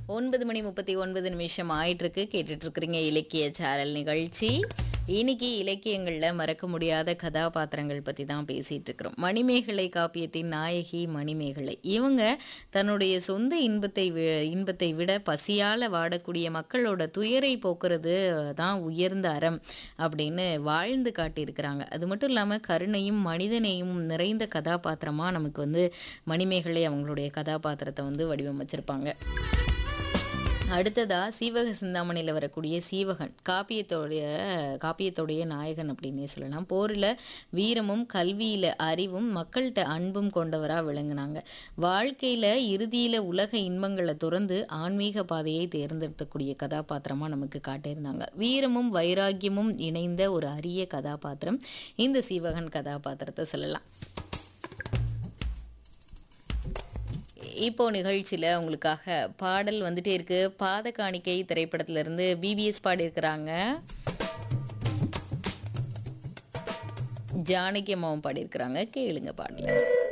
ஒன்பது மணி முப்பத்தி ஒன்பது நிமிஷம் ஆயிட்டு இருக்கு கேட்டுட்டு இருக்கிறீங்க இலக்கிய சாரல் நிகழ்ச்சி இன்னைக்கு இலக்கியங்களில் மறக்க முடியாத கதாபாத்திரங்கள் பற்றி தான் பேசிட்டு இருக்கிறோம் மணிமேகலை காப்பியத்தின் நாயகி மணிமேகலை இவங்க தன்னுடைய சொந்த இன்பத்தை வி- இன்பத்தை விட பசியால் வாடக்கூடிய மக்களோட துயரை போக்குறது தான் உயர்ந்த அறம் அப்படின்னு வாழ்ந்து காட்டியிருக்கிறாங்க அது மட்டும் இல்லாமல் கருணையும் மனிதனையும் நிறைந்த கதாபாத்திரமாக நமக்கு வந்து மணிமேகலை அவங்களுடைய கதாபாத்திரத்தை வந்து வடிவமைச்சிருப்பாங்க அடுத்ததா சீவக சிந்தாமணியில் வரக்கூடிய சீவகன் காப்பியத்தோடைய காப்பியத்தோடைய நாயகன் அப்படின்னே சொல்லலாம் போரில் வீரமும் கல்வியில் அறிவும் மக்கள்கிட்ட அன்பும் கொண்டவராக விளங்குனாங்க வாழ்க்கையில் இறுதியில் உலக இன்பங்களை துறந்து ஆன்மீக பாதையை தேர்ந்தெடுக்கக்கூடிய கதாபாத்திரமாக நமக்கு காட்டியிருந்தாங்க வீரமும் வைராக்கியமும் இணைந்த ஒரு அரிய கதாபாத்திரம் இந்த சீவகன் கதாபாத்திரத்தை சொல்லலாம் இப்போ நிகழ்ச்சியில் உங்களுக்காக பாடல் வந்துட்டே இருக்கு பாத காணிக்கை திரைப்படத்துல இருந்து பிபிஎஸ் பாடியிருக்கிறாங்க ஜானகி அம்மாவும் பாடியிருக்கிறாங்க கேளுங்க பாடல